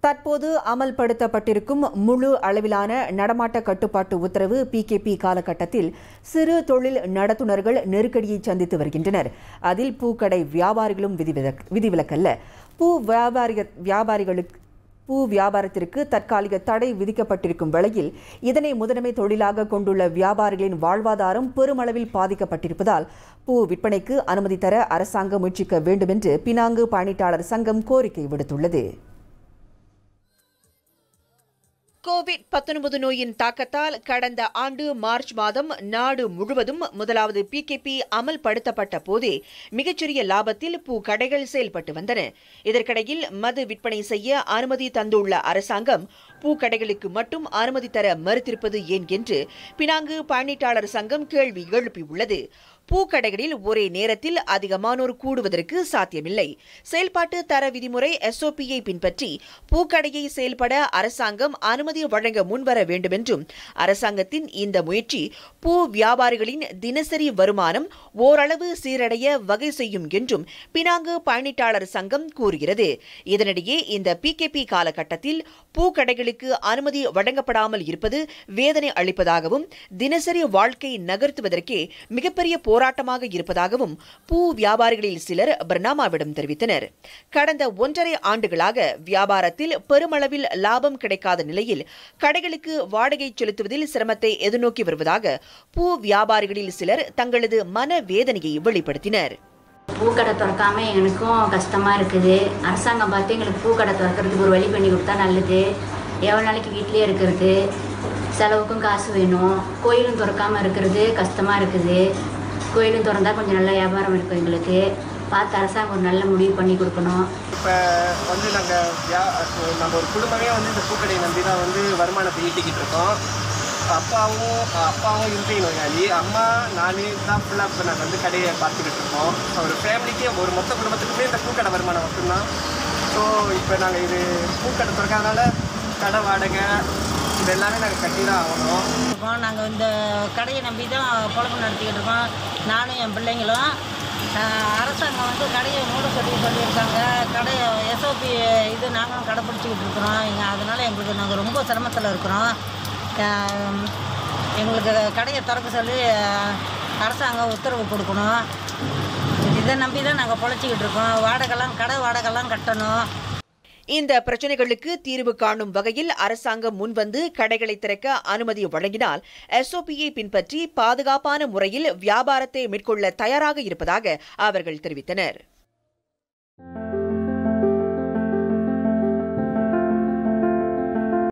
தற்போது அமல்படுத்தப்பட்டிருக்கும் முழு அளவிலான நடமாட்ட கட்டுப்பாட்டு உத்தரவு பிகேபி காலகட்டத்தில் சிறு தொழில் நடத்துனர்கள் நெருக்கடியை சந்தித்து வருகின்றனர் அதில் பூக்கடை வியாபாரிகளும் விதிவிலக் விதிவிலக்கல்ல பூ வியாபாரி வியாபாரிகளுக்கு பூ வியாபாரத்திற்கு தற்காலிக தடை விதிக்கப்பட்டிருக்கும் வேளையில் இதனை முதன்மை தொழிலாக கொண்டுள்ள வியாபாரிகளின் வாழ்வாதாரம் பெருமளவில் பாதிக்கப்பட்டிருப்பதால் பூ விற்பனைக்கு அனுமதி தர அரசாங்கம் முயற்சிக்க வேண்டும் என்று பினாங்கு பயணிட்டாளர் சங்கம் கோரிக்கை விடுத்துள்ளது கோவிட் 19 நோயின் தாக்கத்தால் கடந்த ஆண்டு மார்ச் மாதம் நாடு முழுவதும் முதலாவது பிகேபி அமல்படுத்தப்பட்ட போதே மிகச்சிறிய லாபத்தில் பூ கடைகள் செயல்பட்டு வந்தன இதற்கிடையில் மது விற்பனை செய்ய அனுமதி தந்துள்ள அரசாங்கம் பூக்கடைகளுக்கு மட்டும் அனுமதி தர மறுத்திருப்பது ஏன் என்று பினாங்கு பயணீட்டாளர் சங்கம் கேள்வி எழுப்பியுள்ளது பூக்கடைகளில் ஒரே நேரத்தில் அதிகமானோர் கூடுவதற்கு சாத்தியமில்லை செயல்பாட்டு தர விதிமுறை எஸ்ஓபியை பின்பற்றி பூக்கடையை செயல்பட அரசாங்கம் அனுமதி வழங்க முன்வர வேண்டும் என்றும் அரசாங்கத்தின் இந்த முயற்சி பூ வியாபாரிகளின் தினசரி வருமானம் ஓரளவு சீரடைய வகை செய்யும் என்றும் பினாங்கு பயணீட்டாளர் சங்கம் கூறுகிறது இதனிடையே இந்த பிகேபி காலகட்டத்தில் பூக்கடைகளுக்கு அனுமதி வழங்கப்படாமல் இருப்பது வேதனை அளிப்பதாகவும் தினசரி வாழ்க்கை நகர்த்துவதற்கே மிகப்பெரிய போராட்டமாக இருப்பதாகவும் பூ வியாபாரிகளில் சிலர் பர்னாமாவிடம் தெரிவித்தனர் கடந்த ஒன்றரை ஆண்டுகளாக வியாபாரத்தில் பெருமளவில் லாபம் கிடைக்காத நிலையில் கடைகளுக்கு வாடகை செலுத்துவதில் சிரமத்தை எதிர்நோக்கி வருவதாக பூ வியாபாரிகளில் சிலர் தங்களது மன வேதனையை வெளிப்படுத்தினர் பூக்கடை திறக்காம எனக்கும் கஷ்டமாக இருக்குது அரசாங்கம் பார்த்து எங்களுக்கு பூக்கடை திறக்கிறதுக்கு ஒரு வழி பண்ணி கொடுத்தா நல்லது எவ்வளோ நாளைக்கு வீட்டிலே இருக்கிறது செலவுக்கும் காசு வேணும் கோயிலும் திறக்காம இருக்கிறது கஷ்டமாக இருக்குது கோயிலும் திறந்தா கொஞ்சம் நல்ல வியாபாரம் இருக்கும் எங்களுக்கு பார்த்து அரசாங்கம் ஒரு நல்ல முடிவு பண்ணி கொடுக்கணும் இப்போ வந்து நாங்கள் வியா நம்ம ஒரு குடும்பமே வந்து இந்த பூக்கடையை நம்பி தான் வந்து வருமானத்தை ஈட்டிக்கிட்டு இருக்கோம் அப்பாவும் அப்பாவும் இன்றைய நோயாளி அம்மா நானே தான் ஃபுல்லாக இப்போ நாங்கள் வந்து கடையை பார்த்துக்கிட்டு இருக்கோம் ஒரு ஃபேமிலிக்கே ஒரு மொத்த குடும்பத்துக்குமே இந்த பூக்கடை வருமானம் மட்டும்தான் ஸோ இப்போ நாங்கள் இது பூக்கடை திறக்காதனால கடை வாடகை இது எல்லாமே நாங்கள் கட்டி தான் ஆகணும் இருக்கோம் நாங்கள் இந்த கடையை நம்பி தான் பொழப்பு நடத்திக்கிட்டு இருக்கோம் நானும் என் பிள்ளைங்களும் ஆஹ் அரசாங்கம் வந்து கடையை மூட சொல்லி சொல்லியிருக்காங்க கடை எஸ்ஓபி இது நாங்களும் கடைப்பிடிச்சிக்கிட்டு இருக்கிறோம் இங்கே அதனால் எங்களுக்கு நாங்கள் ரொம்ப சிரமத்தில் இருக்கிறோம் ஆஹ் எங்களுக்கு கடையை திறக்க சொல்லி ஆஹ் அரசாங்கம் உத்தரவு கொடுக்கணும் இதை நம்பி தான் நாங்கள் பொழைச்சிக்கிட்டு இருக்கோம் வாடகைலாம் கடை வாடகைலாம் கட்டணும் இந்த பிரச்சனைகளுக்கு தீர்வு காணும் வகையில் அரசாங்கம் முன்வந்து கடைகளை திறக்க அனுமதி வழங்கினால் எஸ்ஓபியை பின்பற்றி பாதுகாப்பான முறையில் வியாபாரத்தை மேற்கொள்ள தயாராக இருப்பதாக அவர்கள் தெரிவித்தனர்